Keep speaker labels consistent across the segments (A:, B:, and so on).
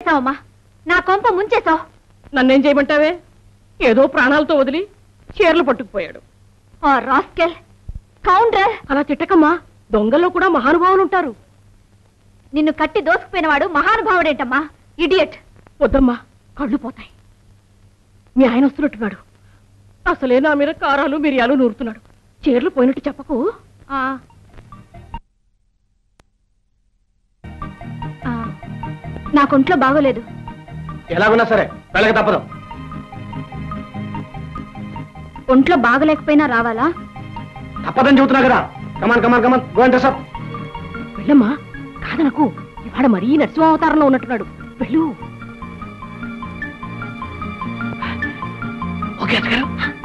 A: చేసావమ్మా నా కొంప ముంచేశావు
B: నన్నేం చేయమంటావే ఏదో ప్రాణాలతో వదిలి చీరలు పట్టుకుపోయాడు
A: ఆ రాస్కెల్ కౌంటర్
B: అలా తిట్టకమ్మా దొంగల్లో కూడా మహానుభావులు ఉంటారు
A: నిన్ను కట్టి దోసుకుపోయినవాడు మహానుభావుడేంటమ్మా ఇడియట్
B: వద్దమ్మా కళ్ళు పోతాయి మీ ఆయన వస్తున్నట్టున్నాడు అసలే నా మీద కారాలు మిరియాలు నూరుతున్నాడు చీరలు పోయినట్టు చెప్పకు
A: ఆ. ఆ, నాకొంట్లో బాగోలేదు
C: ఎలాగున్నా సరే వెళ్ళక తప్పదు
A: ఒంట్లో బాగలేకపోయినా రావాలా
C: తప్పదని చెబుతున్నా కదా come on come on come on go and up
B: వెళ్ళమ్మా కాదనకు ఇవాడ మరీ నరసింహ అవతారంలో ఉన్నట్టున్నాడు వెళ్ళు ఓకే అత్తగారు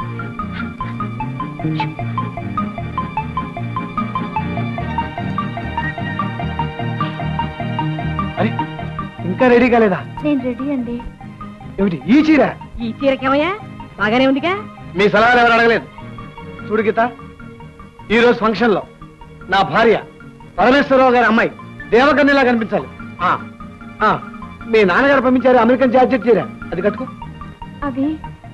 C: అరే ఇంకా రెడీ కాలేదా
A: నేను రెడీ అండి
C: ఏమిటి ఈ చీర
B: ఈ చీరకేమయ్యా బాగానే ఉందిగా
C: మీ సలహాలు ఎవరు అడగలేదు చూడు గీత ఈ రోజు ఫంక్షన్ లో నా భార్య పరమేశ్వరరావు గారి అమ్మాయి దేవకన్యలా కనిపించాలి ఆ, ఆ, మీ నాన్నగారు పంపించారు అమెరికన్ జార్జెట్ చీర అది కట్టుకో
A: అవి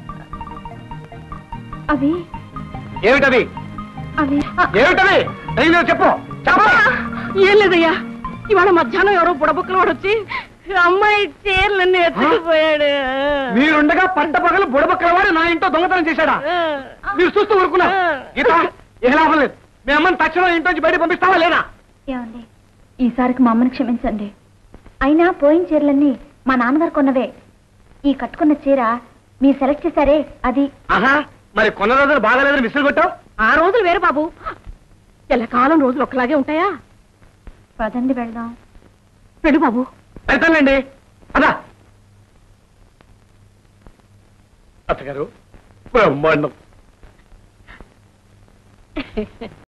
A: అవి
C: ఏమిటది
A: అవి ఆ,
C: ఏమిటది అడిగిందో చెప్పు చెప్పు
B: ఏం లేదయ్యా ఇవాళ మధ్యాహ్నం ఎవరో బుడబుక్కలు వాడు వచ్చి అమ్మాయి చీరలన్నీ ఎత్తుకుపోయాడు
C: మీరుండగా పంట పగలు బుడబక్కల వాడు నా ఇంట్లో దొంగతనం చేశాడా మీరు చూస్తూ ఊరుకున్నారు గీత ఏ లాభం లేదు మీ అమ్మని తక్షణం ఇంటి నుంచి బయట పంపిస్తావా లేదా
A: ఏమండి ఈసారికి మా అమ్మని క్షమించండి అయినా పోయిన చీరలన్నీ మా నాన్నగారు కొన్నవే ఈ కట్టుకున్న చీర మీరు సెలెక్ట్ చేశారే అది
C: ఆహా మరి కొన్న రోజులు బాగాలేదని విసులు కొట్టావు
B: ఆ రోజులు వేరు బాబు ఎల్లకాలం రోజులు ఒకలాగే ఉంటాయా
A: పదండి వెళ్దాం
B: వెళ్ళు బాబు
C: వెళ్తానండి అదా అత్తగారు బ్రహ్మాండం